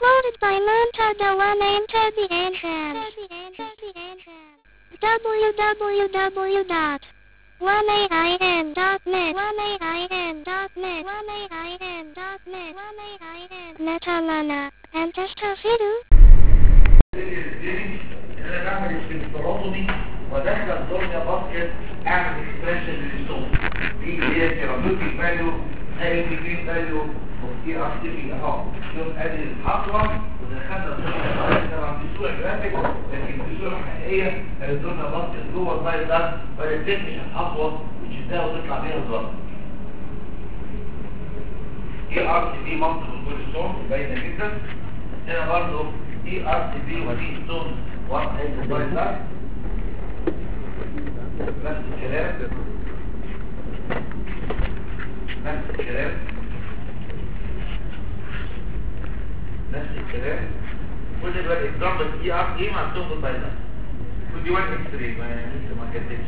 Uploaded by Montada One Enter the entrance. www.1ain.net 1ain.net 1ain.net Metalana. And Testafidu. انا بعمل استنفراطمي وادخل دنيا باسكت اعمل اكسبريشن للصوت دي هي ثيرابيوتيك فاليو اي كريم فاليو وفي ار سي بي اهو شوف ادي الخطوه ودخلنا الدنيا طبعا في صوره جرافيك لكن في صوره حقيقيه الدنيا باسكت جوه البايل ده فالتكنيك الخطوه وتشدها وتطلع بيها الضغط اي ار سي بي منطق الكوليسترول باينه جدا هنا برضه دي ار سي بي ودي ستون واحد هيك البايل ده نفس الكلام نفس الكلام نفس الكلام كل بقى اكزامبل اي ار ايه مكتوب في البايل ده ودي واحد اكس راي ما لسه ما كتبتش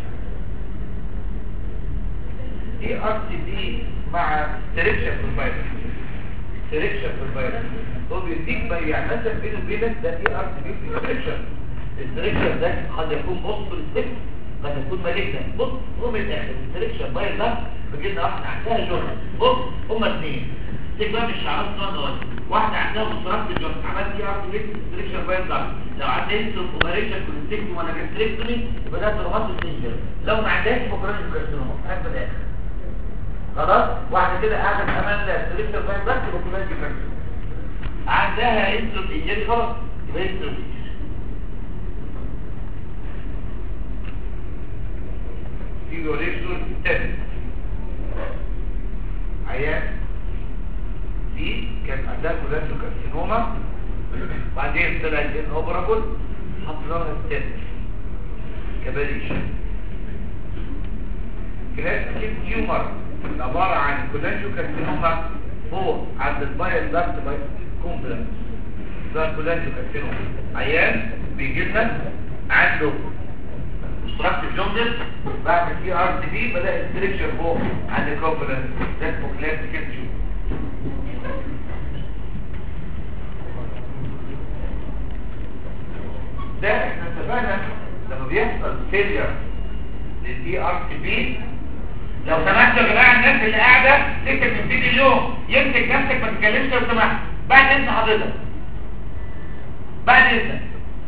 اي ار سي بي مع سيلكشن في البايل سيلكشن في البايل هو بيديك بقى يعني مثلا بينه وبينك ده اي ار سي بي في السيلكشن السيلكشن ده قد يكون بص بالسكس قد يكون مالجنا بص هو من الاخر السيلكشن بايل ده بجينا واحده عندها جرم بص هما اثنين استجمام الشعرات صنع واحده عندها مصرات الجرم عملت ايه ار سي بي السيلكشن بايل ده لو عندها اوبريشن كوليستيكتوم ولا جاستريكتومي يبقى ده ترومات السنجر لو ما عندهاش فقرات الكارسينوما هات من الاخر خلاص واحده كده قاعده في امان لا السيلكشن بايل بس يبقى كلها كارسينوما عندها انترو انجري خلاص يبقى انترو فيوريشن تيست عيان دي كان عندها كولانتو كارسينوما بعدين طلعت ان اوبرابل حط لها ستنت كباليشن كلاسيك تيومر عبارة عن كولانتو كارسينوما فوق عند البايل دارت باي كومبلكس ده كولانتو كارسينوما عيان بيجي لنا عنده مستركت جوندس بعد في ار سي بي بدا الستريكشر فوق عند الكومبلكس ده اسمه كلاسيك تيومر ده احنا اتفقنا لما بيحصل فيلير للدي ار سي بي لو سمحتوا يا جماعه الناس اللي قاعده تكتب من فيديو اليوم يمسك نفسك ما تتكلمش لو سمحت بعد اذن حضرتك بعد اذنك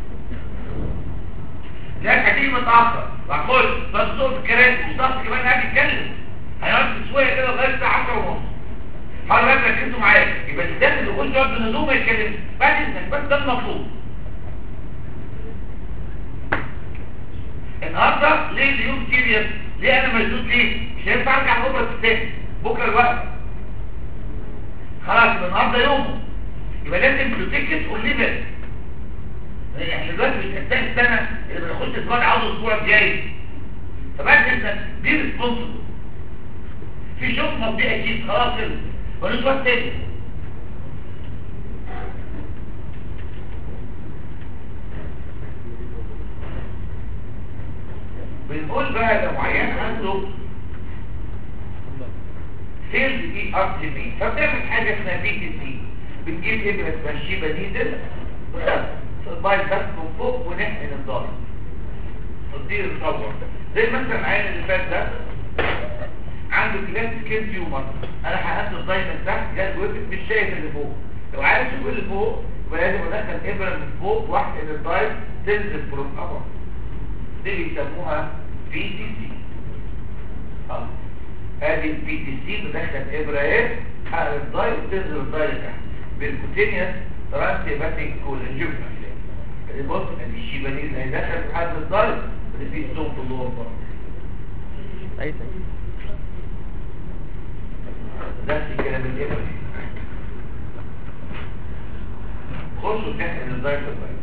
لك هتيجي متاخر واقول بصوت الكراسي مش ضغط كمان قاعد يتكلم هيقعد شويه كده لغايه الساعه 10 ونص حضرتك ركزوا معايا يبقى الناس اللي يخش يقعد بالهدوء ما يتكلمش بعد اذنك بس ده المطلوب النهارده ليه اليوم سيريس ليه انا مشدود ليه مش هينفع ارجع بكره تاني بكره الوقت خلاص يبقى النهارده يومه يبقى لازم تتكت وليفل احنا دلوقتي مش هنتهي السنه اللي بنخش اسبوع عاوز الاسبوع الجاي فبعد اذنك دي ريسبونسبل في شغل مضيع اكيد خلاص كده والاسبوع التاني بنقول بقى لو عيان عنده سيلز دي ار سي بي فبنعمل حاجه اسمها بي تي سي بنجيب ابره تمشي بديدل البايل بس من فوق ونحقن الضغط تدير التصور زي مثلا العين اللي فات ده عنده كلاس سكين تيومر انا حقنت الضاي من تحت جاي وقفت مش شايف اللي فوق لو عايز اشوف اللي فوق يبقى لازم ادخل ابره من فوق واحقن الضاي تنزل فروم ابر دي بيسموها بي تي سي اه ادي البي تي سي بدخل ابره ايه حقن الضاي وتنزل الضاي تحت بالكوتينيوس ترانسيباتيك كولنجوكنا بص ادي الشيبانين اللي هيدخل في حد الضرب اللي فيه السوق في اللور برضه اي ثاني نفس الكلام الابر خشوا تحقن الضرب في الضرب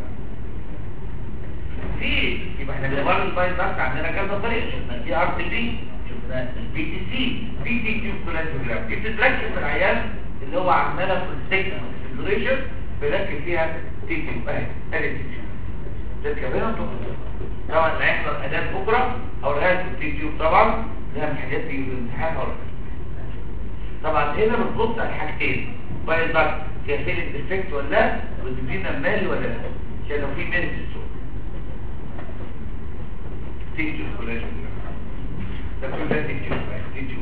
في يبقى احنا بنمر البايت بس عندنا كذا طريقه شفنا دي ار تي بي شفنا البي تي سي بي تي كيو كولانجوجرام دي بتتركب في العيان اللي هو عماله في السكن والسيلريشن بنركب فيها تي تي اهي ادي تي تي ده كمان طبعا هيحصل اداء بكره او لغايه التي تيوب طبعا ده من الحاجات دي في الامتحان ولا طبعا هنا بتبص على حاجتين بايل باك فيها فيلم افكت ولا لا وتدينا مالي ولا لا عشان لو في مالي في السوق تيجي كلها ده كل ده تيجي تيجي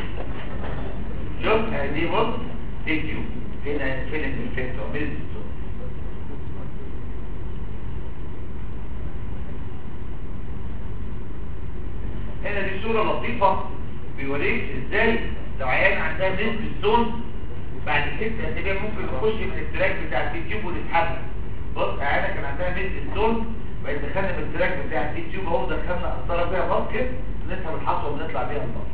شوف هذه بص تيجي هنا فيلم افكت ومالي في السوق هنا دي صورة لطيفة بيوريك ازاي لو عيان عندها نسبة ستون بعد ست اسابيع ممكن نخش من التراك بتاع اليوتيوب ونسحبها بص عيانة كان عندها نسبة ستون بقيت دخلنا من التراك بتاع اليوتيوب اهو دخلنا قسطرة فيها باسكت نسحب الحصوة ونطلع بيها الباسكت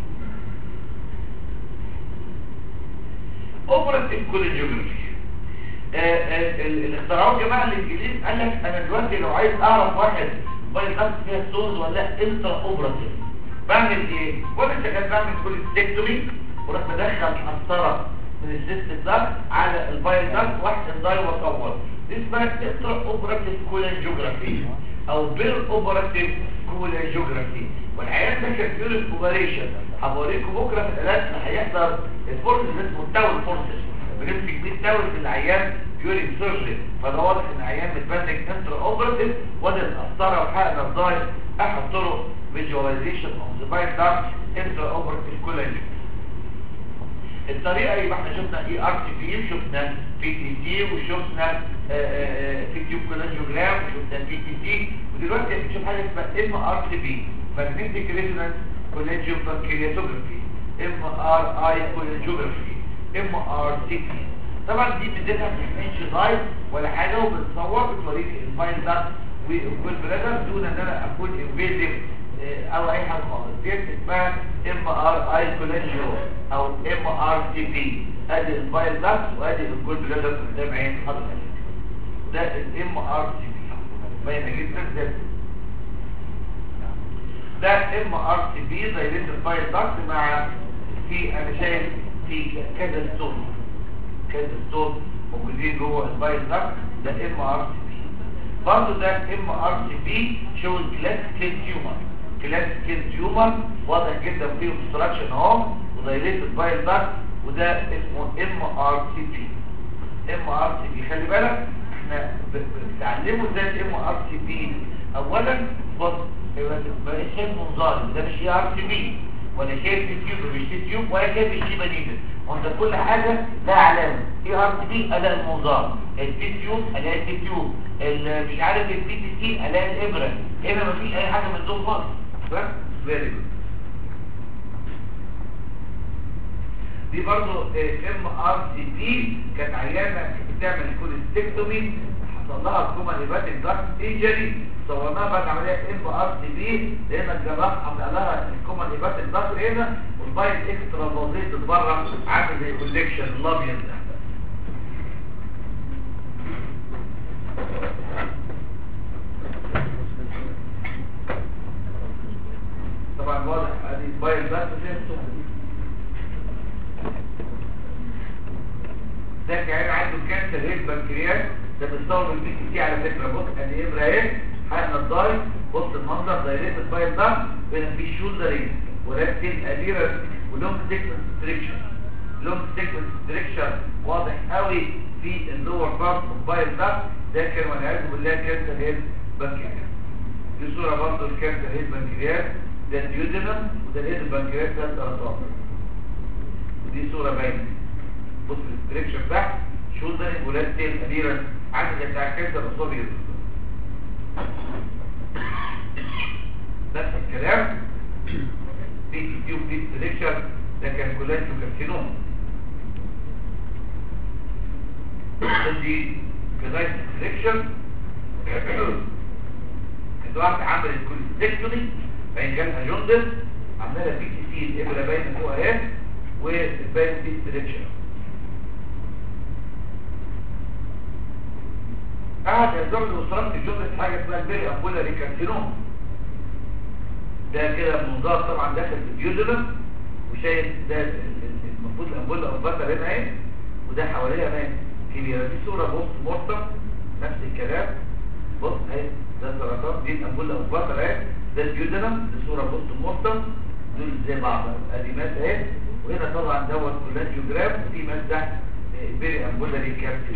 اوبراتيف كوليجيوجرافي الاختراعات جماعة الانجليز قال لك انا دلوقتي لو عايز اعرف واحد باي خمس فيها ستونز ولا لا انترا اوبراتيف بعمل ايه وانا شغال بعمل كوليستكتومي وراح مدخل قسطره من السيست ده على البايل داكت واحد داي واصور دي اسمها انترا اوبراتيف كولانجيوجرافي او بير اوبراتيف كولانجيوجرافي والعيان ده كان بيور اوبريشن هبوريكم بكره في الالات اللي هيحضر الفورس اللي اسمه التاول فورسز بنمسك بيه التاول في العيان بيوري سيرجن فده واضح ان العيان متبنج انترا اوبراتيف وادي القسطره وحقن الداي احد طرق visualization of the bile duct intraoperative collagen الطريقة يبقى احنا شفنا اي ار تي بي وشفنا بي تي سي وشفنا في تيوب كولانجيوجرام وشفنا بي تي سي ودلوقتي بنشوف حاجة اسمها ام ار تي بي magnetic resonance colangiopancreatography ام ار اي كولانجيوجرافي ام ار تي بي طبعا دي بديتها ما بتحملش لايف ولا حاجة وبتصور بتوريك البايل داكت والجول بلادر دون ان انا اكون انفيزيف او اي حاجه خالص دي اسمها ام ار اي كولانجيو او ام ار تي بي ادي الفايل داكت وادي الجول بلادر قدام عين حضرتك ده الام ار تي بي باينه جدا ده ده ام ار تي بي زي الفايل داكت مع في انا شايف في كذا ستون كذا ستون موجودين جوه الفايل داكت ده ام ار تي بي برضه ده ام ار تي بي شو كلاسيكال تيومر كلاسيكال تيومر واضح جدا فيه obstruction اهو ودايليتد بايل داكت وده اسمه ام ار تي بي ام ار تي بي خلي بالك احنا بنتعلمه ازاي الام ار تي بي اولا بص بقى شايف منظار ده مش اي ار تي بي ولا شايف تيوب مش تيوب ولا شايف الشيبه دي وانت كل حاجه لها علامه اي ار تي بي اداء المنظار التي تيوب الاقي التي تيوب مش عارف البي تي سي الاقي الابره هنا مفيش اي حاجه من دول خالص فيري جود دي برضو ام ار سي بي كانت عيانه بتعمل كوليستكتومي حصل لها كوما هيباتيك داكت انجري صورناها بعد عمليه ام ار سي بي لان الجراح عمل لها الكوما هيباتيك داكت هنا والبايت اكسترا بوزيت بره عامل زي كوليكشن الابيض ده طبعا واضح ادي بايل بس ده كان عنده كانسر هيد بنكرياس ده بيستورد البي تي سي على فكره بص ادي ابره اهي حقن الضاي بص المنظر دايركت البايل ده هنا في شولدرنج وركتين اديرس ولونج سيكونس ستريكشن لونج سيكونس ستريكشن واضح قوي في اللور بارت اوف بايل ده ده كان والعياذ بالله كانسر هيد بنكرياس دي صوره برضه الكانسر هيد بنكرياس ده الديودينم وده الهيد البنكرياس ده السرطان ودي صوره باينه بص الاستريكشن تحت شولدر ولاد تيل اديرا عامل زي بتاع الكانسر الصوبي نفس الكلام في تي تيوب دي استريكشن ده كان كولانجيو كارسينوم دي كذلك استريكشن كانت واحده عملت كوليستكتومي فإن جالها جوندس عمالة بي تي سي الإبرة باينة فوق اهي والباين دي استريكشن قعد يزود وصرفت الجوندس حاجة اسمها البيري أبولا ريكارسينوم ده كده منظار طبعا داخل في الديودرم وشايف ده المفروض الأنبولا أو البطل هنا اهي وده حواليها مات كبيرة دي صورة بوست مورتم نفس الكلام بص اهي ده سرطان دي الأنبولا أو البطل اهي ده الجدنم بصورة بوست مورتم دول زي بعض ادي ماس اهي وهنا طبعا دوت كولانجيوجرام وفي ماس تحت بيري امبولاري كابتن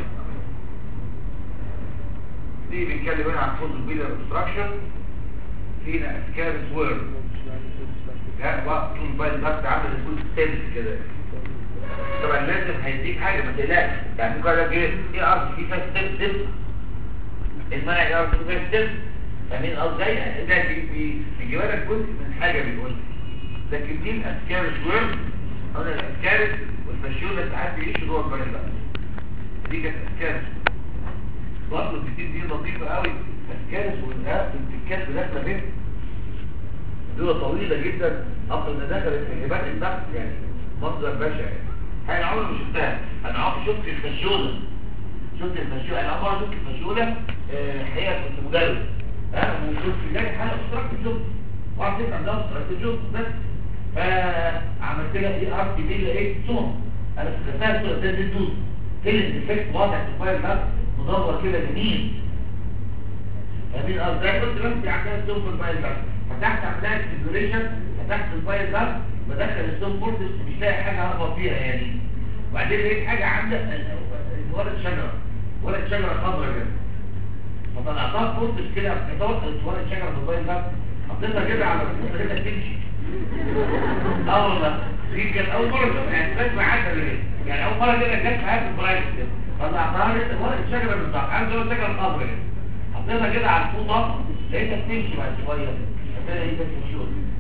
دي بيتكلم هنا عن فوز البيلر obstruction فينا اسكارس ويرد كان وقت طول بال ضغط عامل الفوز ستيبس كده طبعا لازم هيديك حاجه ما تقلقش يعني ممكن لك ايه ايه ارض في فيها ستيبس ستيبس المنع ده ارض في فيها ستيبس فاهمين قصدي ده ده بي- بي- بيجيب لك جزء من حاجه بيقول لكن دي الاسكارس ويرد هنا الاسكارس والفاشيولا ساعات بيعيشوا جوه البال بقى دي كانت اسكارس برضه الجديد دي لطيفه قوي اسكارس والنهاء الكلب داخله بين دول طويله جدا افضل ما دخلت في هبات الضغط يعني منظر بشع يعني حاجه عمري ما شفتها انا عمري شفت الفاشيولا شفت الفاشيولا انا عمري شفت الفاشيولا آه، حقيقه كنت مدرس ها وكنت جاي حاله اشتراك في الجزء واحد ست عندها اشتراك في الجزء بس فعملت لها ايه ارت دي اللي ايه صوم انا افتكرتها صوره زي الدود كل الديفكت واضح في الفايل ده مدور كده جميل فاهمين قصدي زي كنت بمشي عندها السوم في الفايل ده فتحت عملها سيميوليشن فتحت الفايل ده بدخل السوم بورتس مش لاقي حاجه اهبط فيها يعني وبعدين لقيت حاجه عندها ورقه شجره ورقه شجره خضراء كده فطلعتها بورتس كده كتوت ورقه شجره في الفايل ده حطيتها كده على خليتها تمشي اه والله دي كانت اول مره اشوفها يعني بس معاها ليه يعني اول مره كده جت معايا في البرايفت كده طلعتها لقيت ورقه شجره بالظبط عامل زي الشجره الخضراء كده حطيتها كده على الفوطه لقيتها بتمشي بعد شويه كده لقيتها تمشي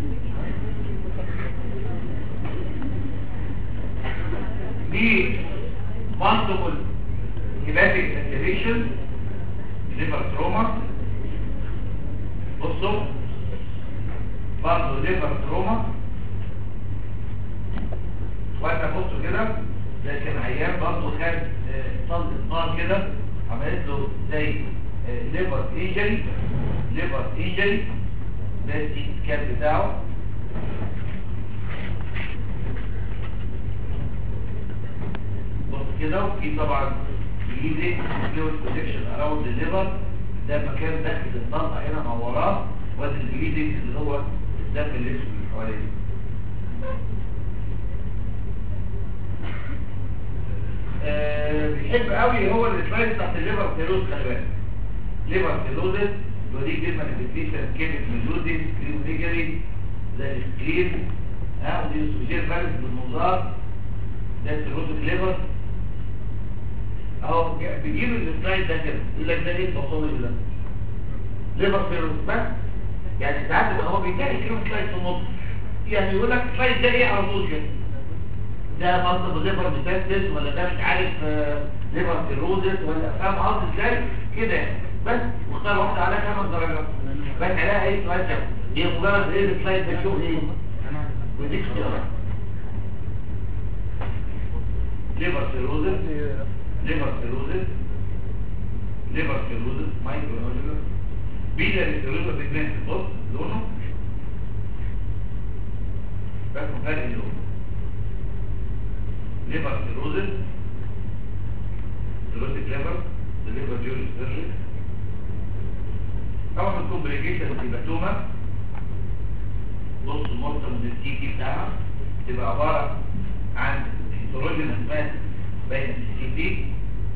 دي multiple hepatic activation liver trauma بصوا برضه liver trauma وانا بصوا كده لكن عيان برضه خد صلة نار كده عملت له زي ليفر انجري ليفر انجري ده السي سكان بتاعه بص كده وفي طبعا بيجي فلويد بروتكشن اراوند الليفر ده مكان داخل الطلقه هنا مع وراه وادي البليدنج اللي هو الدم الاسود اللي حواليه آه، بيحب قوي هو السلايد تحت الليفر سيروز خلي بالك ليفر سيروزس ودي كلمه مانيفيستيشن كيميك ميلودي كريم نيجري ده السكرين ها ودي السوجير فالس بالمنظار ده سيروزك ليفر اهو جا- بيجيب السلايد ده كده يقول لك ده ايه الباثولوجي ده ليفر سيروز بس يعني ساعات بيبقى هو بيتكلم كلمه سلايد في النص يعني يقول لك سلايد ده ايه على طول كده ده مصدر ليفر ميتاستس ولا ده مش عارف آه، ليفر سيروزس ولا فاهم قصدي ازاي كده يعني. بس واختار واحده على خمس درجات بس عليها اي سؤال شافه هي مجرد ايه السلايد ده شو ايه وديك اختيارات ليفر سيروزس ليفر سيروزس ليفر سيروزس مايكرو نوجلر بيلا سيروزس بيجمنت بص لونه بس فرق اللون ليفر سيروزس سيروزيك ليفر ليفر جيوري سيرجي طبعا الكومبليكيشن الهيباتوما بص المرسم السيتي بتاعها تبقى عبارة عن هيتروجين اسمها بين السيتي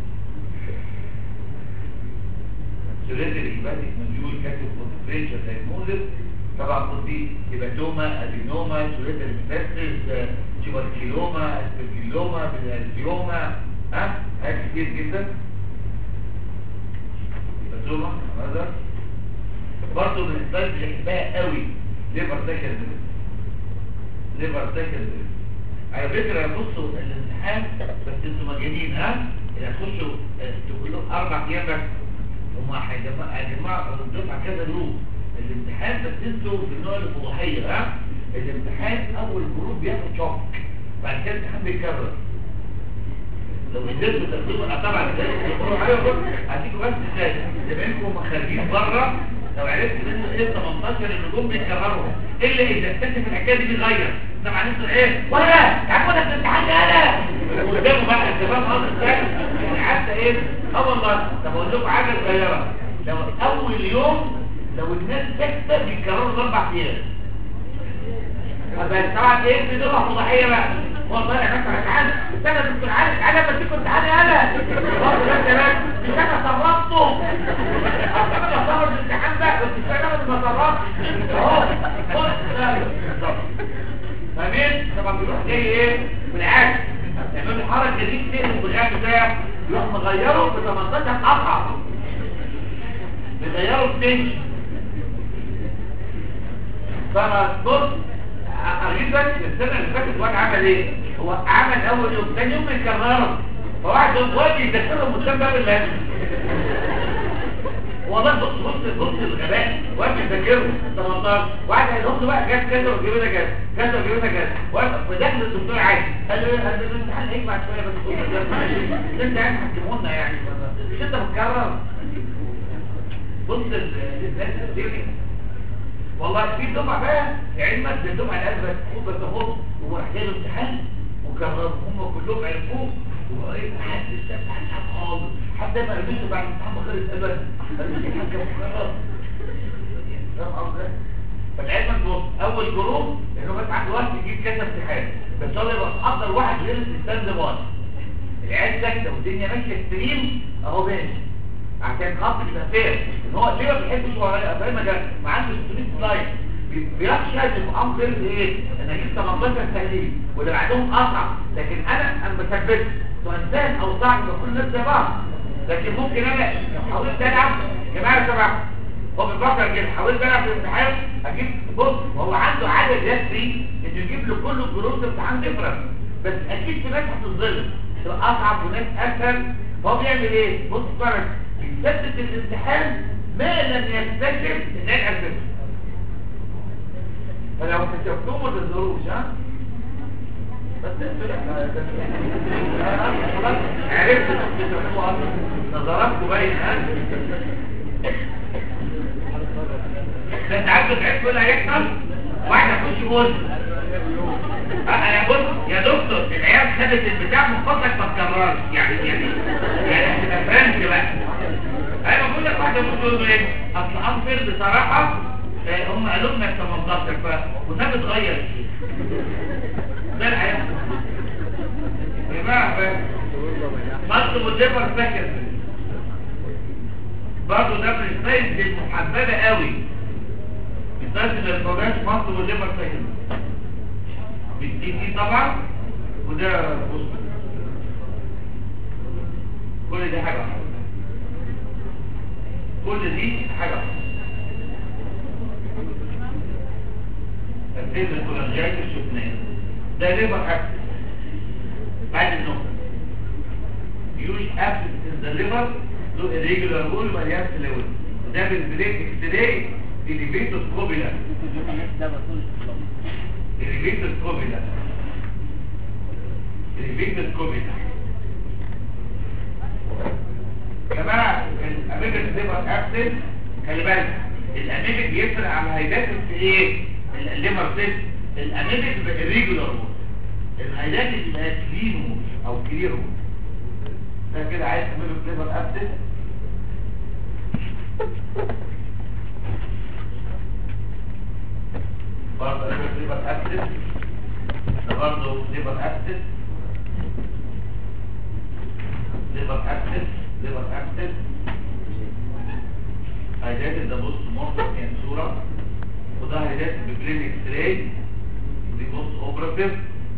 سيريتري هيباتيك مديول كاتب كونسنتريشن دايجنوزس طبعا بصي هيباتوما ادينوما سيريتري ميتاستس تيوبركيلوما اسبرجيلوما بلارزيوما ها حاجات كتير جدا هيباتوما هذا برضه من الاسباب اللي بحبها قوي ليفر سكندري ليفر سكندري على فكره بصوا الامتحان بس انتوا مجانين ها اللي هتخشوا آه، تقول لهم اربع ايام بس هم هيجمعوا هيجمعوا الدفعه كذا جروب الامتحان بس انتوا في النوع الفضحيه ها الامتحان اول جروب بياخد شوك بعد كده الامتحان بيتكرر لو قدرتوا تاخدوه طبعا تقولوا ايوه بص هديكوا بس ازاي بما انكم خارجين بره لو عرفت ان ايه 18 النجوم بيكرروا الا اذا اكتشف الحكايه دي بيغير طبعا انتوا ايه ولا يا عم ده في الامتحان انا قدامه بقى انت فاهم قصدي ازاي يعني حتى ايه اه والله طب اقول لكم حاجه صغيره لو اول يوم لو الناس سكته بيكرروا اربع ايام طب طبعا ايه في دول فضحيه بقى والله يا مثلا تعالى استنى يا دكتور علي تعالى بديكم تعالى يالا برضه ده كمان مش انا صرفته انا بصور الامتحان ده بس مش انا اللي بصرفه اهو بص ده بالظبط فاهمين طبعا بيروح جاي ايه بالعكس يعملوا الحركه دي كتير بالعكس ده يروح مغيره ب 18 اصعب بيغيروا التنشن فانا بص اجيب بس السنه اللي فاتت وانا عمل ايه هو عمل اول يوم ثاني يوم يكررهم فواحد يوم واجي يدخلهم قدام باب الهاتف والله بص بص بص الغباء واحد يذاكرهم 18 واحد هيقول له بقى جاب كذا وجيب لنا كذا كذا وجيب لنا كذا ودخل الدكتور عادي قال له قال له الامتحان هيجمع شويه بس بص انت قاعد تحكمونا يعني مش انت متكرر بص الناس الدنيا والله في دفعه بقى في علمك دي الدفعه اللي قلبت خد بس خد وراح جاي امتحان وكرروا هم كلهم عرفوه وايه حد الامتحان خالص حتى ما قالوش بعد الامتحان ما خلص ابدا قالوا لي حاجه مكرره فاهم قصدي فالعلم بص اول جروب انه بس عنده وقت يجيب كذا امتحان بس هو يبقى افضل واحد غير الستاند باي العيال ساكته والدنيا ماشيه ستريم اهو ماشي عشان خاطر يبقى فير ان هو ليه ما بيحبش هو زي ما جاب ما عنده 600 سلايد بيخشى يبقى امر ايه ان اجيب 18 تهليل واللي بعدهم اصعب لكن انا انا بثبت سواء سهل او صعب يبقى كل الناس زي بعض لكن ممكن انا لو حاولت العب يا جماعه سبعه هو بيفكر كده حاولت العب في الامتحان اجيب بص هو عنده عدد يكفي انه يجيب له كل الجروس امتحان ديفرنت بس اكيد في ناس هتتظلم تبقى اصعب وناس اسهل فهو بيعمل ايه بص فرق بيثبت الامتحان ما لم يكتشف ان هي الاساس فلو اكتشفتوه ما تظهروش ها بس انتوا عرفت نظراتكم باين ها ده انت عارف العيب كله هيحصل واحد هيخش يقول انا بص يا دكتور العيال خدت البتاع من فضلك ما تكررش يعني يعني يعني هتبقى فرنش بقى انا بقول لك واحده بتقول ايه اصل انفر بصراحه هم قالوا لنا 18 ف والنبي اتغير ده الحقيقه يا جماعه مصر والليفر فاكر برضه ده من السايز المحببه قوي الناس اللي الفراش مصر والليفر فاكر بالدي دي طبعا وده بص كل دي حاجه واحده كل دي حاجة تنفيذ الكولانجات الشفنية ده ليبر اكسس بعد النقطة يوش اكسس in the liver له irregular wall مليان سلوين ده بالبريك اكستراي elevator scopula elevator scopula elevator scopula جماعة الاميجل ليبر اكسس خلي بالك الاميجل بيفرق على هيدات في ايه الليبر سيس الاميجل بيبقى irregular wall الهيدات بيبقى كلين wall او كلير wall ده كده عايز تعمله ليبر اكسس برضه ليبر اكسس ده برضه ليبر اكسس ليبر اكسس ليبر اكسس هيدات ده بص مرفق يعني صورة وده هيدات ببلين اكس راي ودي بص اوبراتيف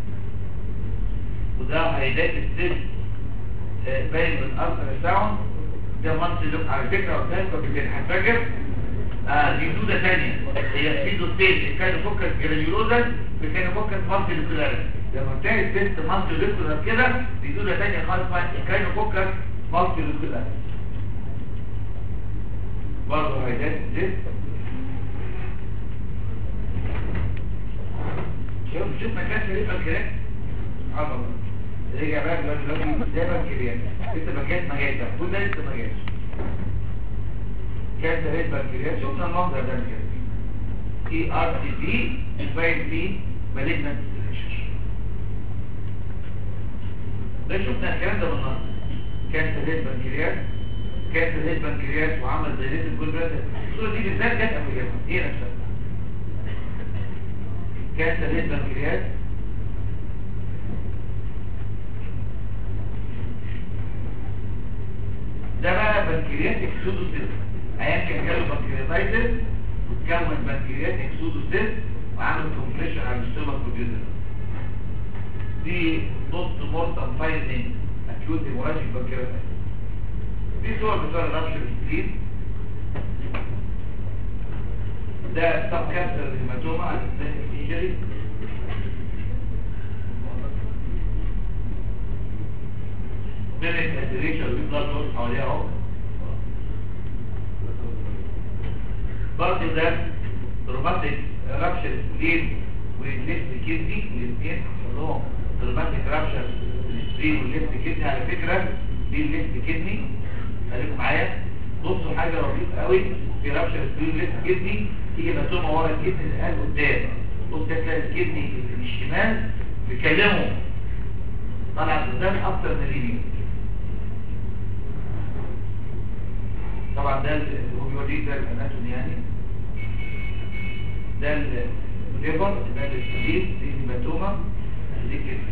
وده هيدات السيل باين من الترا ساوند ده منطقي لوك على فكرة قدام كنت هتفاجر اه دي دودة ثانية هي في دوتين كان فوكس جرانيولوزا وكان فوكس مالتي لوكولاريس لما بتلاقي البنت مالتي لوكولار كده دي دودة ثانية خالص كان فوكس مالتي لوكولاريس برضه هيدات الزيت شوف شوف مكان شريف الكلام عظمة رجع بقى دلوقتي دلوقتي ده بقى كريان لسه ما جاش ما جاش ده كل ده لسه ما جاش كان ده هيبقى كريان شفنا المنظر ده كده اي ار تي بي باين فيه مالجنت ده شفنا الكلام ده بالنص كان ده البنكرياس كانت زي البنكرياس وعمل زي زيت الجلبرات الصورة دي بالذات جت قبل كده هي نفسها كانت زي البنكرياس ده بقى بنكرياتيك سودوسيست ايام كان جاله بنكرياتايتس وتكون بنكرياتيك سودوسيست وعمل كومبريشن على السيستم كمبيوتر دي بوست مورتم فايندنج اكيوت هيموراجيك بنكرياتايتس دي صور بتوع الرابشر سبلين ده سب كانسر هيماتوما على الانجري من الكاتريشن اللي بيطلع دول حواليها اهو برضه ده روماتيك رابشر سبلين والليفت كيدني الاثنين حصل لهم روماتيك رابشر السبلين والليفت كيدني على فكره دي الليفت كيدني خليكم معايا بصوا حاجه لطيفه قوي في رابشر سبلين والليفت كيدني تيجي مكتوبه ورا الكيدني اللي قال قدام بص ده تلاقي الكيدني اللي الشمال بيكلمه طلع قدام اكتر من اليمين طبعا ده اللي هو بيوريك ده الاناتومي يعني ده الليفر ده السليم دي الهيماتوما دي كده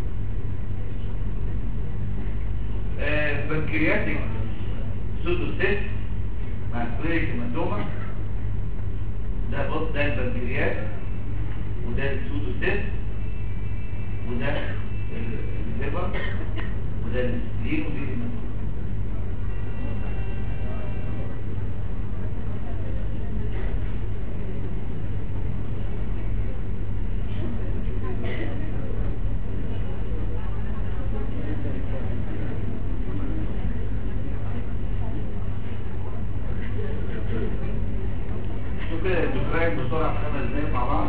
آه بنكرياتيك سودوسيست مع سبريك هيماتوما ده بص ده البنكرياس وده السودوسيست وده الليفر وده السليم ودي الهيماتوما شوف كده الدكتورين بسرعة في خمس دقايق مع بعض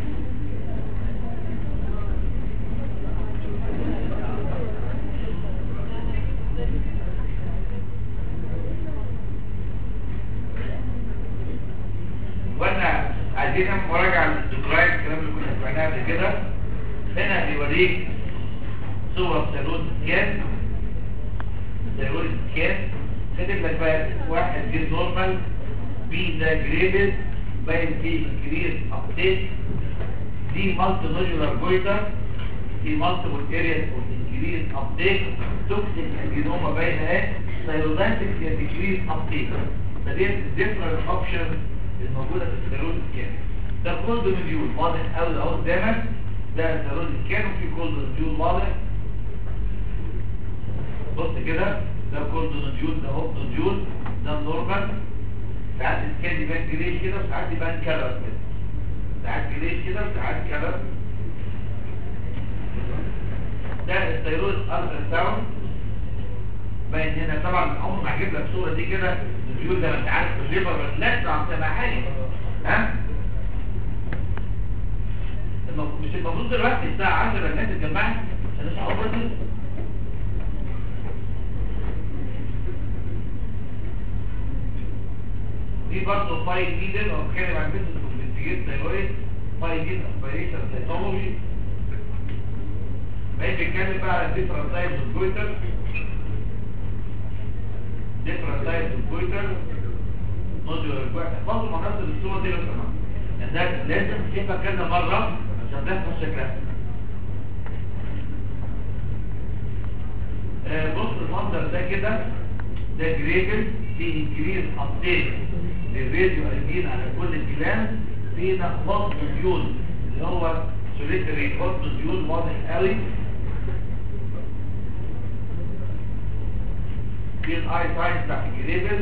وانا عايزين نعمل مراجعة للدكتورين الكلام اللي كنا سمعناه قبل كده هنا بيوريك صور سيروز سكان سيروز سكان كاتب لك بقى واحد جيل نورمال بي ده جريدد باين فيه انكريز ابديت دي مالتي نودولار جويتر في مالتيبل ارياز اوف انكريز ابديت توكسيك ادينوما باينه اهي سيروزانتيك ديكريز ابديت فدي الديفرنت اوبشن الموجوده في السيروز سكان ده كولد مديول واضح قوي اهو قدامك ده سيروز سكان وفي كولد مديول واضح بص كده ده كولد نوديول ده هوب نوديول ده النورمال ساعات السكان يبان جريش كده وساعات يبان كلر كده ساعات جريش كده وساعات كلر ده الثيرويد الترا ساوند باين هنا طبعا عمر ما هجيب لك صوره دي كده الفيول ده ما انت عارف الليفر بس لا طبعا تبقى حاجه ها المف- مش المفروض دلوقتي الساعه 10 الناس اتجمعت عشان نصحى اوبرتيف دي برضه فايل نيدل او بتكلم عن بيزنس انفستيجيت ثايرويد فايل نيدل اسبيريشن سيتولوجي بقيت بيتكلم بقى على ديفرنت تايبس اوف جويتر ديفرنت تايبس اوف جويتر نوديولار جويتر احفظوا مناظر الصوره دي لو سمحت يعني ده لازم تشوفها كذا مره عشان تحفظ شكلها آه، بص المنظر ده كده ده جريجل في انكريز ابديت للراديو ايدين على كل الكلام في نقص مديول اللي هو سوليتري كوست مديول واضح قوي في الاي ساين بتاع الجريجل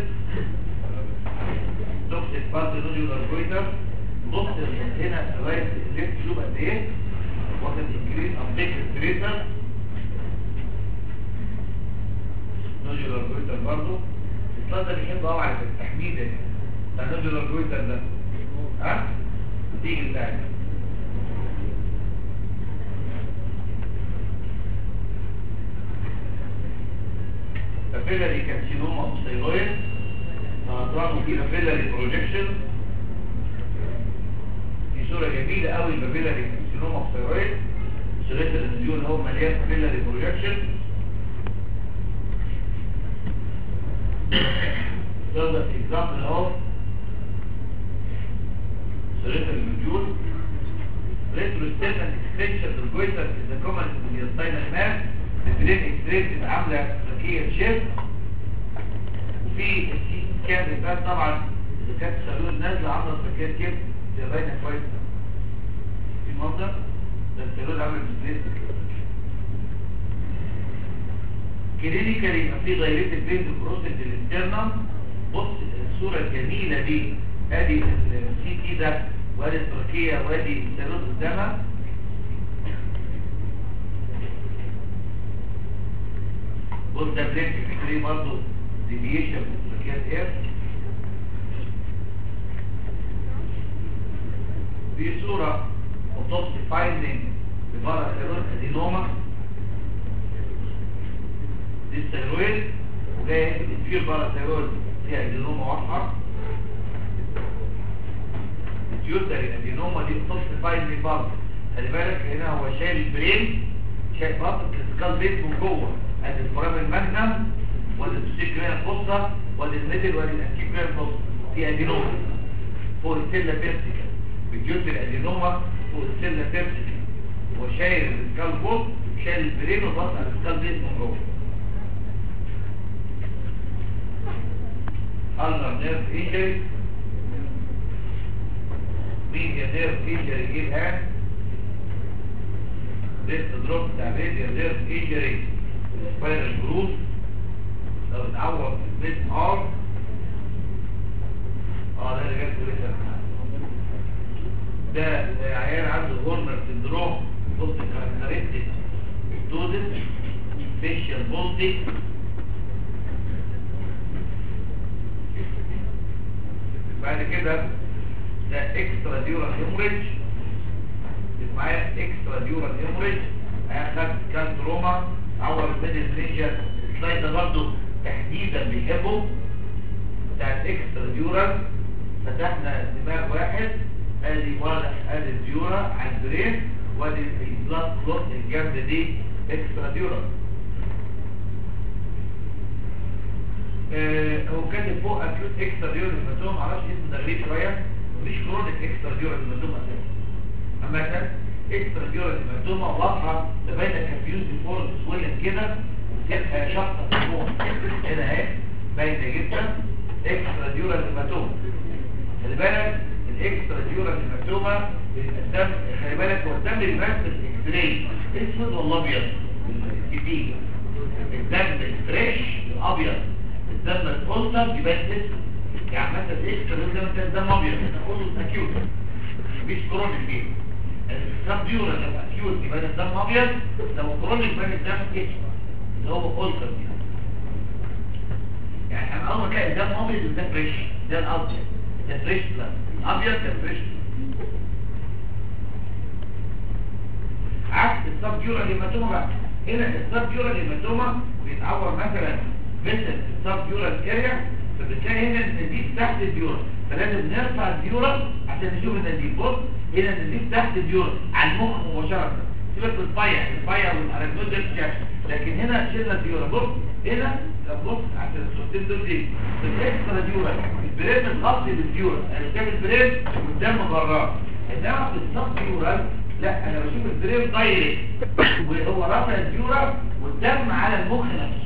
توكسيك بارت نوديولار جويتر بص هنا رايت ليفت شوف قد ايه واخد انكريز ابديت ستريتر نوديولار جويتر برضه الإطلاق ده بيحب قوي على التحميد ده بتاع نوديولار جويتر ده ها؟ تيجي بتاعي كابيلاري كارسينوما اوف ثايرويد سرطان في كابيلاري بروجكشن دي صورة جميلة قوي الكابيلاري كارسينوما اوف ثايرويد سوريت الريزيون هو مليان كابيلاري بروجكشن يلا example of cerebral module retrostal extension of goiter is the common mediastinal mass the brain extract بتبقى عامله فكيه شيب في السي كان بيبان طبعا اذا كانت السيرود نازله عامله سكات كده تبقى باينه كويس في منظر ده السيرود عامل ديسبليس كلينيكالي يبقى في دايركت بين بروسيس الانترنال بص الصوره الجميله دي ادي السي تي ده وادي التركيه وادي السيرود قدامها بص ده بلينك فكري برضه ديفيشن في التركيات اير في صورة اوتوبسي فايندنج لبارا سيرويد ادينوما دي السيرويد وجاي الانفير بارا سيرويد فيها ادينوما واضحة التيوتري ادينوما دي اوتوبسي فايندنج برضه خلي بالك هنا هو شايل البرين شايل رابط السكال بيت من جوه ادي الفرام الماجنم وادي السيكريان الفصة وادي الميدل وادي الانتيكريان الفصة في ادينوما فوق السلة فيرتيكال بتجد الادينوما فوق السلة فيرتيكال وشايل السكال فوق شايل البرين وبص على السكال بيت من جوه النر نيرف انجري ميديا نيرف انجري ايه الان ريست دروب بتاع ميديا نيرف انجري سبايرال جروب لو اتعور في البيت ار اه ده اللي جت كويسه ده ده عيان عنده هورنر سندروم بص الكاركترستيك ستودنت فيشال بولتي بعد كده ده اكسترا ديورال هيموريج معايا اكسترا ديورال هيموريج اخد كان تروما عور البيدل بريشر السلايد ده برضه تحديدا بيحبه بتاع الاكسترا ديورال فتحنا دماغ واحد ادي واضح ادي الديورا على البرين وادي البلاد كلوت الجامده دي اكسترا ديورال آه هو كاتب فوق اكيوت اكسترا ديورال هيماتوم معرفش اسمه ده غريب شويه مش كرونيك اكسترا ديورال هيماتوم اساسا اما كان اكسترا ديورال هيماتوما واضحه تبين كونفيوز فور سويلنج كده تبقى شخصه في الفوق هنا اهي باينه جدا اكسترا ديورال هيماتوما خلي بالك الاكسترا ديورال هيماتوما الدم خلي بالك هو الدم اللي بس الاكس راي اسود ولا ابيض كتير الدم الفريش الابيض الدم الفولتر يبقى اسود يعني مثلا الاكسترا ديورال ده الدم ابيض كله اكيوت مش كرونيك فيه السب ديورال لو اكيوت يبقى الدم ابيض لو كرونيك يبقى الدم اسود اللي هو فولتر يعني انا اول ما تلاقي الدم ابيض ده فريش ده الابيض ده فريش بلاد ابيض ده فريش عكس السب ديورال هيماتوما بقى هنا السب ديورال هيماتوما بيتعور مثلا مثل السب ديورال اريا فبتلاقي هنا النزيف تحت الديورال فلازم نرفع الديورال عشان نشوف النزيف بص هنا النزيف تحت الديورال على المخ مباشره سيبك من الفيع الفيع والاراكنود ده الشكل لكن هنا شلنا الديورال بص هنا بص عشان الصوتين دول دي الاكسترا ديورال البريم الخاص بالديورال انا شايف البريم قدام براه انما في الصف ديورال لا انا بشوف البريم دايركت وهو رافع الديورال والدم على المخ نفسه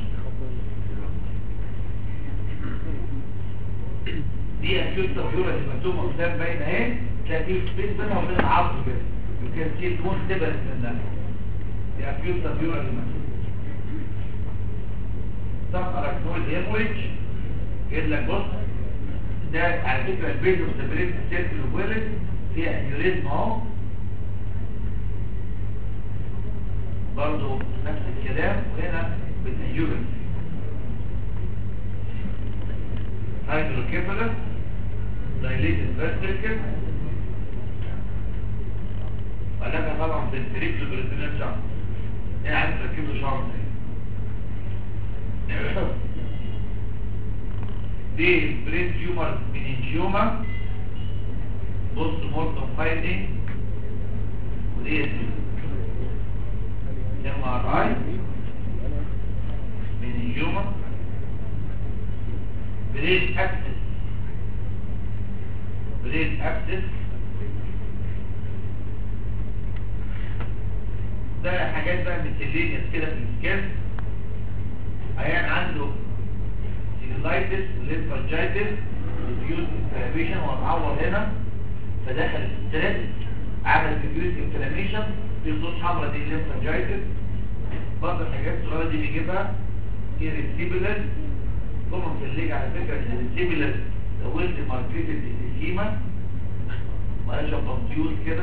دي اكيوت تغيير المكتومه قدام باينه اهي تلاقي في سبيس بينها وبين العظم كده يمكن تشيل تكون تبرد منها دي اكيوت تغيير المكتومه طب اراكنويد هيموريج جايب لك بص ده على فكره البيز اوف ذا بريد سيركل ويلد فيها انيوريزم اهو برضه نفس الكلام وهنا بالانيوريزم هيدروكيفالس دايليتد فيرتيكل علاقة طبعا بالتريبل بريتينال شعر هنا عايز تركب له شعر دي برين تيومر منينجيوما بوست مورتم فايندينج ودي ام ار اي منينجيوما برين اكسس برين اكسس ده حاجات بقى مثلينيس كده في السكان عيان عنده تونسيلايتس ليمفانجايتس ديفيوز انفلاميشن واتعور هنا فدخل ستريس عمل ديفيوز انفلاميشن في خطوط حمراء دي ليمفانجايتس برضه الحاجات الصغيره دي بيجيبها irresistible طبعا في الليج على فكره irresistible زودت ماركتد الاسيما مقاش بنطيول كده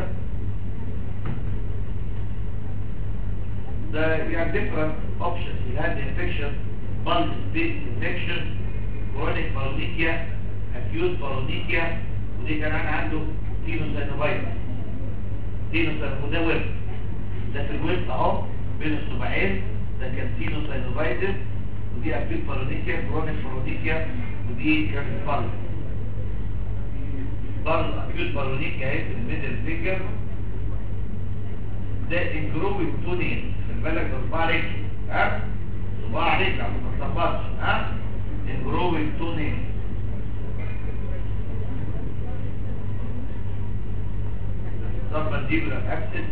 ده يعني different options في الهاند infection bulb space infection chronic paronychia acute paronychia ودي كان انا عنده تينوساينوفايتس تينوساينوفايتس ده ويب ده في الويب اهو بين الصباعين ده كان تينوساينوفايتس ودي acute paronychia chronic paronychia ودي كانت bulb برضه acute paronychia اهي في الميدل فينجر ده انجروبي تونين خلي بالك ده صباع رجل ها صباع رجل عشان ما تلخبطش ها انجروبي تونين ضربة ديبرا ابسس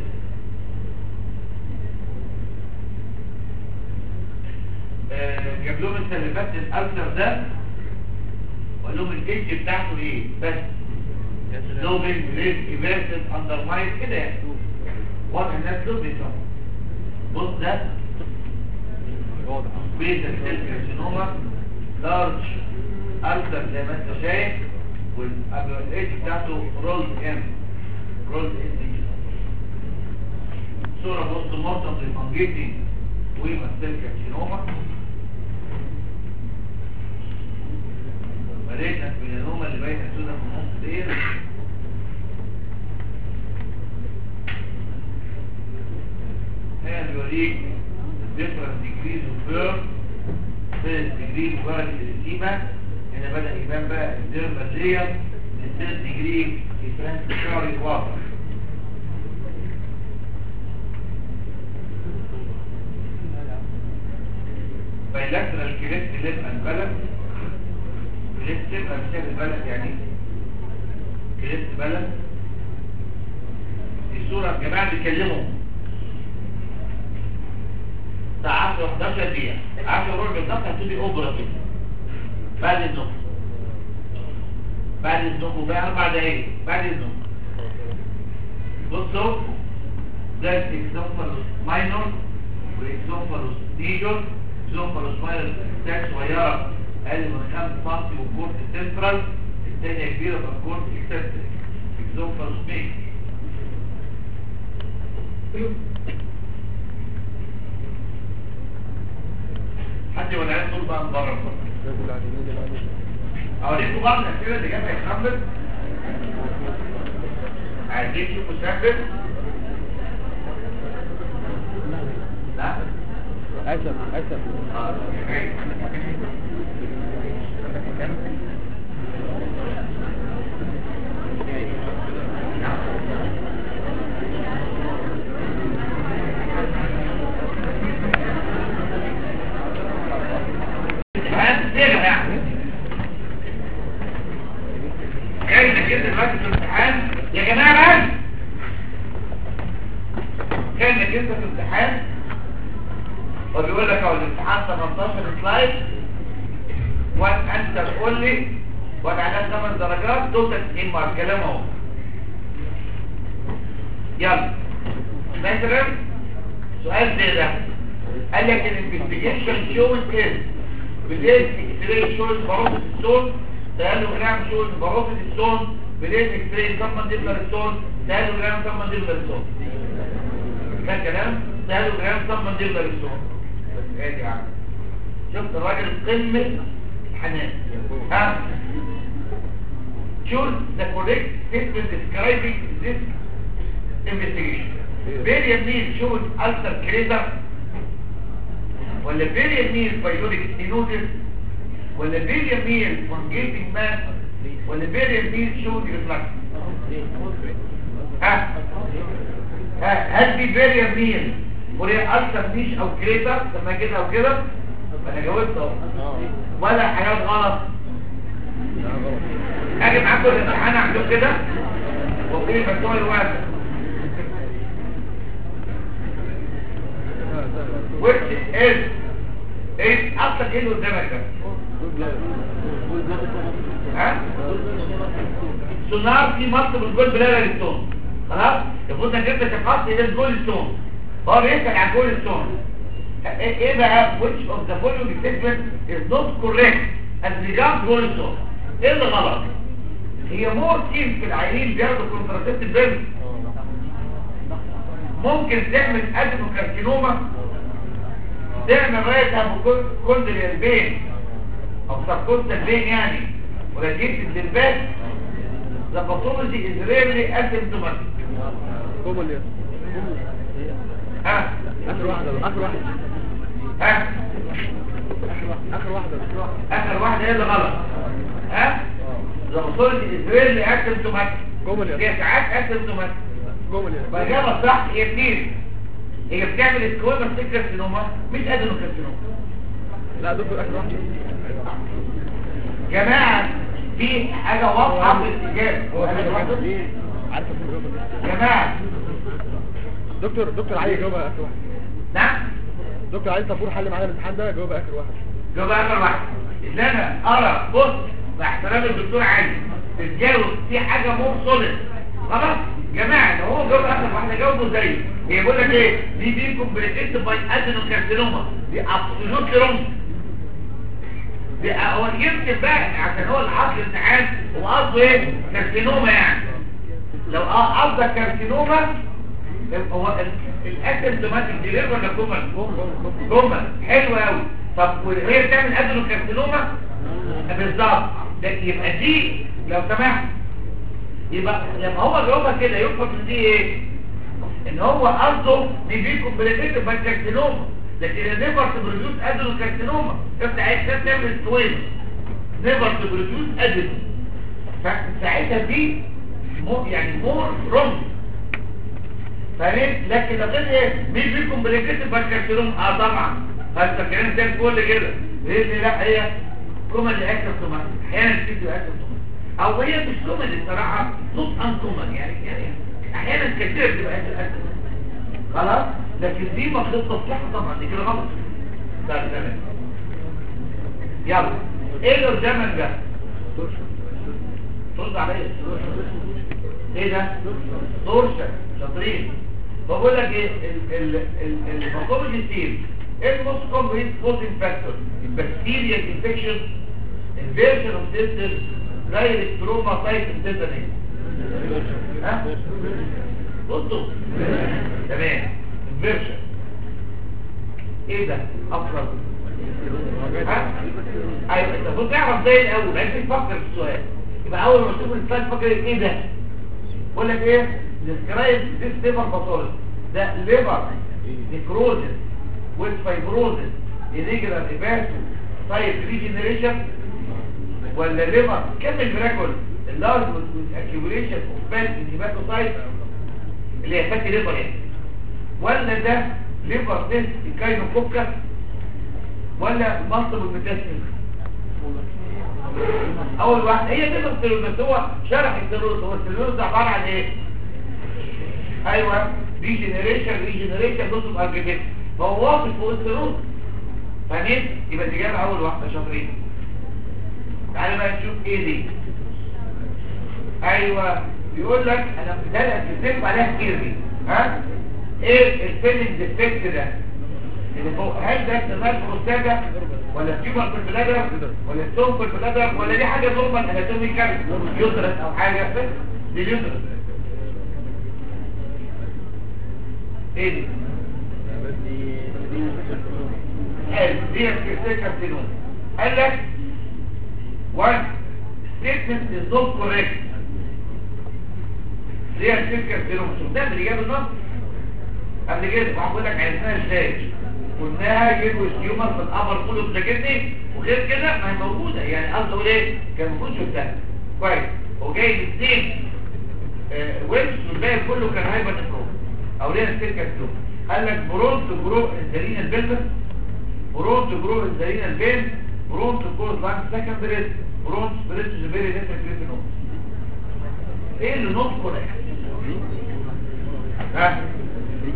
جاب لهم السلفات الالسر ده وقال لهم الكيك بتاعته ايه بس لوبين ريس ايفيرسن اندرماين كده يعني واضح الناس دول بيسمعوا بص ده واضح بيزا سيل كارسينوما لارج ألسر زي ما انت شايف والابيوليت بتاعته رولز ام رولز ام صورة بوست مورتم للفانجيتي ويما سيل كارسينوما مريتنا الميلانوما اللي باينه سودا في النص ديت هنا بيوريك different degrees of burn first degree ورق الإسيمة هنا بدأ يبان بقى الديرمال layer الثird degree transitory water bilateral cleft lip and balance cleft lip and شايف البلد يعني cleft balance دي صورة الجماعة بيتكلموا ده 10 11 دقيقة 10 ربع بالظبط هتبتدي اوبرا كده بعد النوم بعد النوم بقى اربع دقايق بعد النوم بصوا ده اكزومفالوس ماينور واكزومفالوس ميجور اكزومفالوس ماينور بتاعت صغيرة اقل من 5 سم والكورت سنترال الثانية كبيرة فالكورت اكسنتريك اكزومفالوس ميجور حد ولا عيال دول بقى من بره رجل على اليمين العلي اوريكم بعض الاسئله اللي جابها يخمن عايزين تشوفوا سامبل لا اسف اسف اه امتحان سرع يعني كاينه كده دلوقتي في الامتحان يا جماعه بس كاينه كده في الامتحان وبيقول لك اهو الامتحان 18 سلايد وانت تقول لي وانا على 8 درجات توتال 2 مارك كلام اهو يلا مثلا سؤال زي ده قال لك الانفستيجيشن شوز از بدايه اكس شوز بروفيت السون تالوجرام شوز بروفيت السون بدايه اكس راي كم ديبلر السون تالوجرام كم ديبلر السون ده كلام تالوجرام كم ديبلر السون بس ادي يا عم شفت الراجل قمه حنان ها choose the correct statement describing this investigation variant means shows ulcer crater ولا variant means bionic stenosis ولا variant means fungating mass ولا variant means shows reflux ها ها هل دي variant means وهي ulcer نيش او كريتر لما كده او كده انا جاوبت اهو ولا حاجات غلط اجي معاكم الامتحان اعملوا كده واقول المجموع الواحد which is ايه اصلا ايه اللي قدامك ده ها سونار في مصر بالجول بلاد ستون خلاص المفروض انك انت تفحص ايه الجول ستون هو بيسال على الجول ستون ايه إيه بقى which of the following statement is not correct as regards جول ستون ايه اللي غلط هي مور كتير في العيانين بياخدوا كونتراسيبتيف بيرن ممكن تعمل ادنوكارسينوما تعمل رايت ابوكوندريال بين او سبكوستال بين يعني ولكن للباس the pathology is rarely asymptomatic كومن يا ها اخر واحده اخر واحده ها اخر واحده اخر واحده هي اللي غلط ها the pathology is rarely asymptomatic كومن يا هي ساعات asymptomatic كومن يا فالإجابة الصح هي اثنين هي بتعمل سكويمر سيكرسينوما مش ادنوكارسينوما لا دكتور اخر واحده جماعة في حاجة واضحة في الإجابة هو أنا اخر واحد- واحده عارفه في الجواب جماعة دكتور دكتور علي جاوب اخر واحده نعم دكتور علي صبور حل معانا الامتحان ده جاوب اخر واحده جاوب آخر واحد إن أنا أرى بص مع احترام الدكتور علي تتجاوب في حاجة مور سوليد خلاص جماعة لو هو جاوب آخر واحدة جاوبه زيه هي بيقول لك إيه دي دي كومبليكيت باي ادنوكارسينوما دي ابسولوت رونج دي هو يمكن بقى عشان هو اللي حاطط الامتحان هو قصده ايه كارسينوما يعني لو اه قصدك كارسينوما هو الاسيمتوماتيك دي ليه ولا كومن كومن حلو قوي طب وهي بتعمل ادنوكارسينوما بالظبط ده يبقى دي لو سمحت يبقى لما هو جاوبها كده يفهم من دي ايه ان هو قصده دي كومبليكيتد باي كارسينوما لكن نيفر تبروديوس ادنو كارسينوما انت عايز تعمل سويل نيفر تبروديوس ادنو فساعتها دي مو يعني مور رونج فاهم لكن لو كان ايه مين في كومبليكيتد باي كارسينوما اه طبعا فانت كان زي الفل كده ليه لا هي كومن اكسبتومات احيانا بتيجي اكسبتومات او هي مش كومن الصراحه نوت ان كومن يعني يعني احيانا كتير بتبقى اكسبتومات خلاص لكن دي مفروض تصليحها طبعا دي كده غلط طيب تمام يلا ايه اللي قدامك ده ترد عليا ايه ده دورشة شاطرين بقول لك ايه الباثولوجي تيم ايه الموست كومبليت كوزنج فاكتور البكتيريا انفكشن انفيرجن اوف سيستم دايركت تروما سايت انتيتاني ها بصوا تمام انفيرجن ايه ده افضل ها ايوه انت المفروض تعرف زي الاول بعدين تفكر في السؤال يبقى اول ما تشوف السؤال فكر ايه ده بقول لك ايه ديسكرايب ذيس ليفر باثولوجي ده ليفر نيكروزس ويز فايبروزس irregular هيباتو سايت ريجنريشن ولا ليفر كمل ميراكل اللارج ويز اكيوميليشن اوف فات ان هيباتوسايت اللي هي فاتي ليفر يعني ولا ده ليفر تيست كاينوكوكس ولا مصر المتسم اول واحد هي دي السيلول بس هو شرح السيلول هو السيلول ده عباره عن ايه ايوه ريجنريشن ريجنريشن بص ارجيتيك فهو واقف فوق السيلول فاهمين يبقى دي جايه اول واحده شاطرين تعالى بقى نشوف ايه دي ايوه بيقول لك انا بدات تكتب عليها كتير دي ها ايه الفيلنج ديفكت ده اللي فوق هل ده استمرار بروستاجا ولا تيومر في البلادر ولا ستون في البلادر ولا دي حاجه نورمال اناتوميكال يوترس او حاجه بس دي اليوترس ايه دي قال دي كارسينوم قال لك one statement is not correct دي كارسينوم شوف ده اللي جاب النص قبل كده بقول لك عرفناها ازاي قلناها يجيبوا التيومر في الابر كله بلاكتني وغير كده ما هي موجوده يعني قصده اقول ايه كان المفروض شفتها كويس هو جاي الاثنين آه ويبس والباقي كله كان هايبر نفرون او ليه السيركا سلوك قال لك برونت جرو انزالين البلبس برونت جرو انزالين البين برونت كوز لانج سكندري برونت سبريتش فيري نيتر كريتينوم ايه اللي نوت كوريكت ها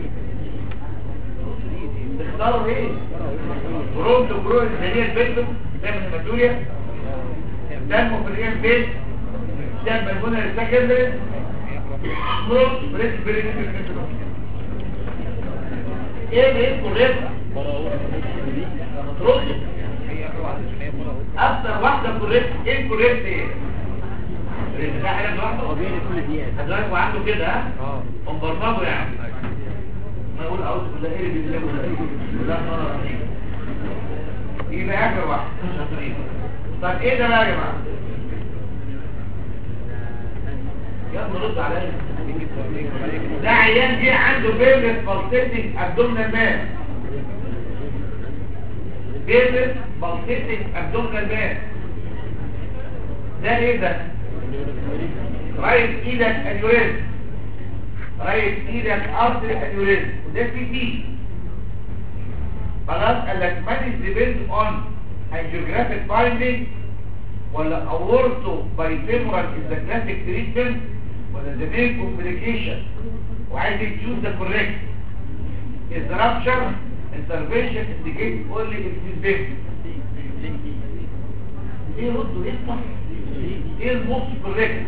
اختاروا ايه برونت جرو انزالين البلبس تعمل هيماتوريا دم في الريال بيت تعمل بالمونري سكندري نوت بريس بريس ايه ايه كوريكت تروسي اكتر واحده كوريكت ايه كوريكت ايه ده حاجه لوحده هتلاقي وعنده كده ها اه هم برمجوا يعني ما يقول اعوذ بالله ايه بالله لا لا يبقى اخر واحد شاطرين طب ايه ده بقى يا جماعه يلا رد عليا ده عيان جه عنده بيرلس بالسيتنج ابدومينال مان بيرلس بالسيتنج ابدومينال مان ده ايه ده رايت ايدك انيوريزم رايت ايدك ارتري انيوريزم وده في دي خلاص قال لك مانيز ديبند اون angiographic finding ولا اورتو باي فيمورال از ذا كلاسيك تريتمنت ولا ذا مين كومبليكيشن وعايز تشوز ذا كوريكت از رابشر انترفيشن انديكيت اونلي اف از ايه ردوا ايه الصح ايه الموست كوريكت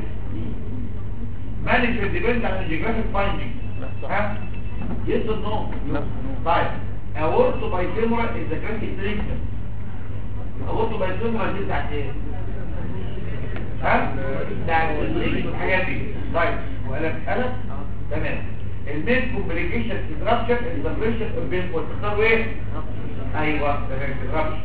مانج ديبند على الجيوغرافيك فايندينج ها يس نو طيب اورتو باي فيمورال از ذا كلاسيك تريتمنت اورتو باي فيمورال دي بتاعت ايه ها بتاعت الريش والحاجات دي طيب وقالك قلب تمام المين كومبليكيشن انترابشن انتربريشن بين تختاروا ايه ايوه تمام انترابشن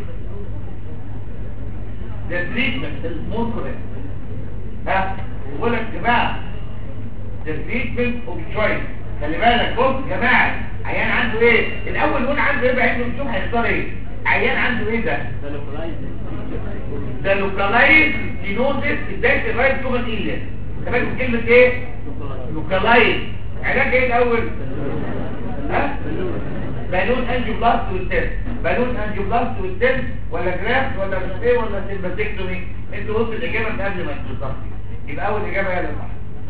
ده تريتمنت المونكولين ها بقول لك يا جماعه ده تريتمنت اوف تشويس خلي بالك بص يا جماعه عيان عنده ايه الاول يقول عنده ايه بعيد نشوف هيختار ايه عيان عنده ايه ده ده لوكالايز دينوزيس بدايه الرايت كومن ايليا تمام كلمه ايه لوكالايز علاج ايه الاول ها بالون انجيوبلاست والتست بالون انجيوبلاست والتست ولا جرافت ولا مش ايه ولا سيمباتيكتومي انتوا قلتوا الاجابه من قبل ما تتصل يبقى اول اجابه هي اللي صح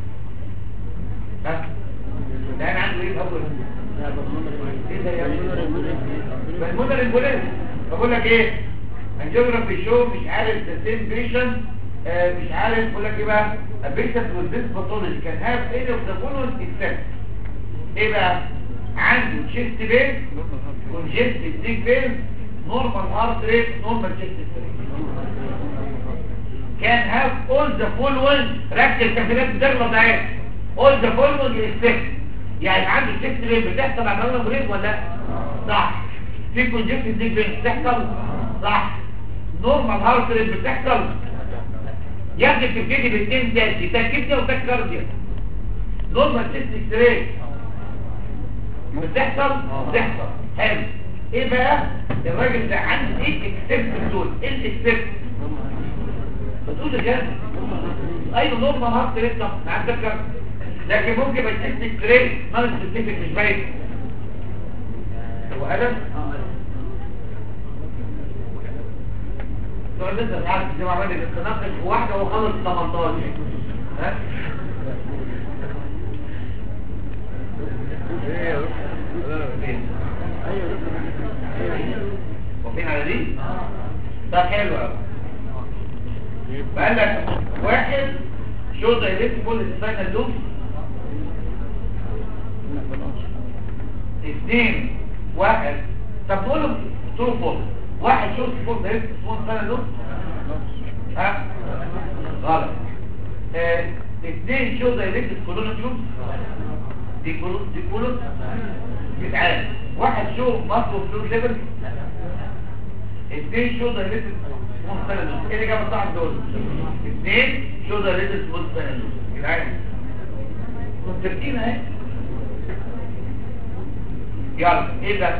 ها ده انا عنده ايه الاول ايه ده يا بالمونر البوليس بقول لك ايه انجيوجرافي شو مش عارف ذا سيم بيشنت مش عارف بقول لك ايه بقى بيشنت وذ ذيس باثولوجي كان هاف اني اوف ذا فولوينج اكسبت ايه بقى عنده تشيست بين كونجستد ديك بين نورمال هارت ريت نورمال تشيست كان هاف اول ذا فولوينج ركز كفيلات الدرجه بتاعتها اول ذا فولوينج اكسبت يعني عنده تشيست بين بتحصل على المرض مريض ولا لا صح في كونجستد ديك بين بتحصل صح نورمال هارت ريت بتحصل يا ابني بتبتدي باثنين تاني تاكيديا وتاكارديا نورمال تشيست ريت بتحصل بتحصل حلو ايه بقى الراجل ده عنده ايه اكسبت دول ايه الاكسبت بتقول بجد ايوه نورمال هارت ريت طب عندك لكن ممكن ما تشيست ريت نون سبيسيفيك مش باين هو قلم تقول لسه مش عارف زي ما عمال بتناقش في واحده وخلص 18 ها ايه يا دكتور فين ايوه وفين على دي ده حلو قوي بقول لك واحد شو دايركت كل الساينال لوب اثنين واحد طب نقول له ترو فول واحد شو فول دايركت اسمه ساينال لوب ها غلط آه، اثنين شو دايركت كولون تيوب دي كولون دي كولون بتعاد واحد شو مصر فلو ليفل اثنين شو دايركت سمول ساينال لوب ايه اللي جاب صاحب دول اثنين شو دايركت سمول ساينال لوب جدعان كونسرتين اهي يلا ايه ده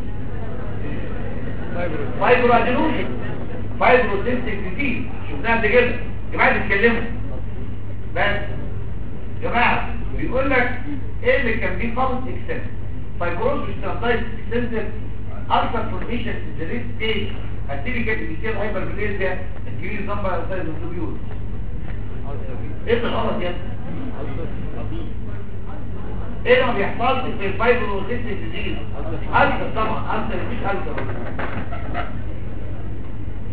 فايبرو ادينوز فايبرو سيستيك ديزيز شفناها قبل كده جماعه تتكلموا بس جماعه بيقول لك ايه اللي كان بيه فاوند اكسنت فايبروز ستاندايز اكسنت اكثر فورميشن في ذا ستيج هتيجي كده بيصير هايبر بليزيا انكريز نمبر سايز اوف ايه اللي غلط يا ابني ايه اللي ما بيحصلش في الفايبروسيس ديزيز الكر طبعا الكر مفيش الكر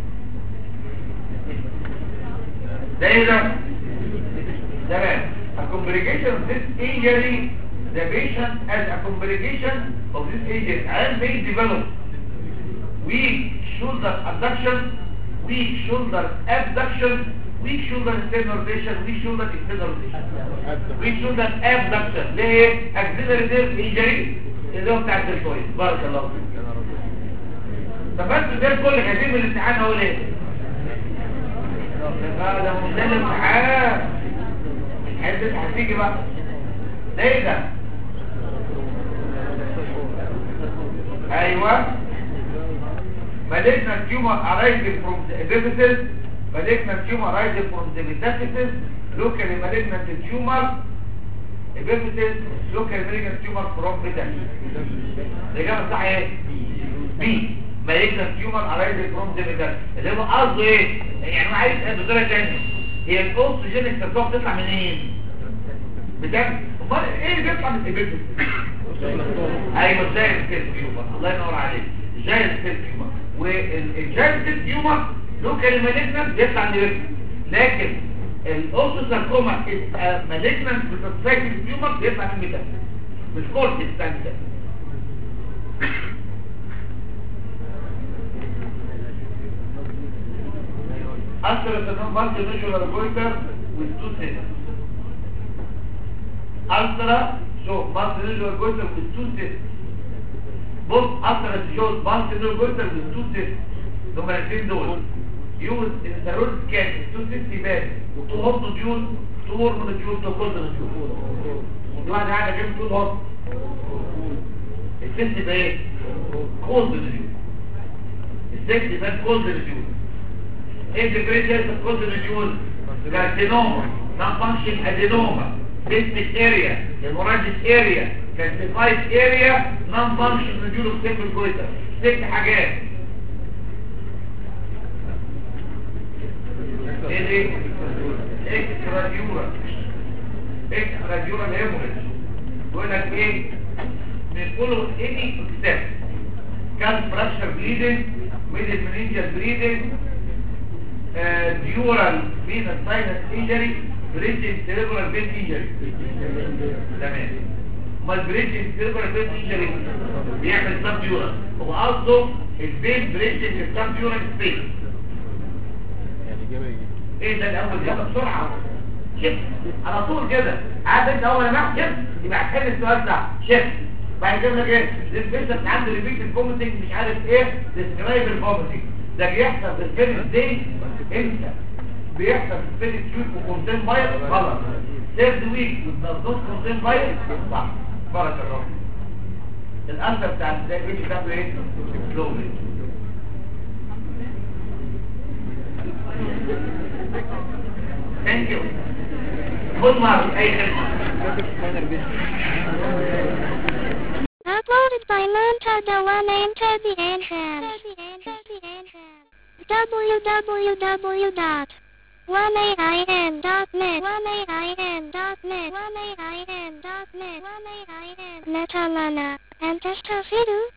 ده ايه ده تمام a complication of this injury the patient as a complication of this injury and may develop weak shoulder abduction weak shoulder abduction weak shoulder external rotation weak shoulder external rotation weak shoulder abduction ليه axillary nerve injury اللي هو بتاع الدلتويد بارك الله فيك طب بس ده كل كاتب الامتحان اهو ليه ده ده مش ده الامتحان حته هتيجي بقى ده ايه ده ايوه malignant tumor arising from the epiphysis malignant tumor arising from the metastasis locally malignant tumor epiphysis locally malignant tumor from metastasis الإجابة الصح ايه؟ بي malignant tumor arising from the metastasis اللي هو قصده ايه؟ يعني ما عايز بطريقة تانية هي الاوكسجين السرطان بتطلع منين؟ بجد؟ امال ايه اللي بيطلع من الابيبس؟ ايوه زي السيل تيومر الله ينور عليك زي السيل تيومر والجاي السيل تيومر لوكال مالجنانت بيطلع من الابيبس لكن الاوكسوساركوما مالجنانت بتتسايكل تيومر بيطلع من الميتاستاسيس مش كورتكس بتاع الميتاستاسيس أثر التنوم مالتي نيشولار جويتر والتو سينس أثر شو مالتي نيشولار جويتر والتو سينس بص أثر الشوز مالتي نيشولار جويتر والتو سينس هما الاثنين دول يوز الترول كان التو سينس يبان وتو هوت ديول تور من الديول تو كولد من الديول دلوقتي قاعدة جيب تقول هوت السينس يبقى ايه؟ كولد من الديول السينس يبان كولد من الديول integrated condition carcinoma non-function adenoma distant area hemorrhagic area calcified area non-function nodule of simple goiter ست حاجات ايه دي اكسترا ديورال اكسترا ديورال هيموريج بيقول لك ايه بنقوله اني اكسبت كان فراكشر بليدنج ميدل منينجال بليدنج ديورال فينا ساينس انجري بريدجنج سيريبرال بين انجري تمام ما البريدجنج سيريبرال بين انجري بيعمل سب ديورال هو قصده البين بريدجنج سب ديورال سبيس ايه ده الاول يلا بسرعه شفت على طول كده عارف انت اول ما شفت يبقى هتحل السؤال ده شفت بعد كده ايه البيشنت عنده ريبيت الفوميتنج مش عارف ايه ديسكرايب الفوميتنج ده بيحصل في الفيلم دي امتى بيحصل في الفيلم تيوب وكونتين باير غلط ثيرد ويك والدوز كونتين باير صح بارك الله الانسر بتاع الفيديو ده ايه سلولي ثانك يو خد معك اي خدمه Uploaded by Manta Dewan into the entrance. www.1aim.net 1aim.net 1aim.net Netamana. And Testafidu.